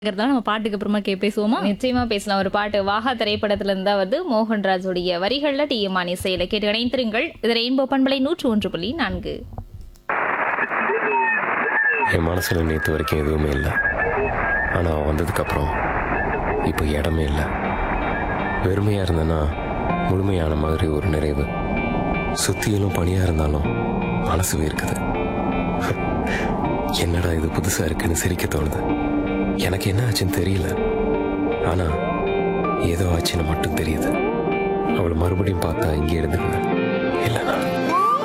இருக்கிறதால நம்ம பாட்டுக்கு அப்புறமா கே பேசுவோமா நிச்சயமா பேசலாம் ஒரு பாட்டு வாகா திரைப்படத்துல இருந்தா வந்து மோகன்ராஜுடைய வரிகள்ல டி எம் இசையில கேட்டு இணைந்திருங்கள் இது ரெயின்போ பண்பலை நூற்று ஒன்று புள்ளி நான்கு என் மனசில் நேற்று வரைக்கும் எதுவுமே இல்லை ஆனால் அவன் வந்ததுக்கப்புறம் இப்போ இடமே இல்லை வெறுமையாக இருந்தேன்னா முழுமையான மாதிரி ஒரு நிறைவு சுத்தியிலும் பனியாக இருந்தாலும் மனசு இருக்குது என்னடா இது புதுசாக இருக்குன்னு சிரிக்க தோணுது எனக்கு என்ன ஆச்சுன்னு தெரியல ஆனால் ஏதோ ஆச்சுன்னு மட்டும் தெரியுது அவளை மறுபடியும் பார்த்தா இங்கே இருந்துக்குவேன் இல்லைனா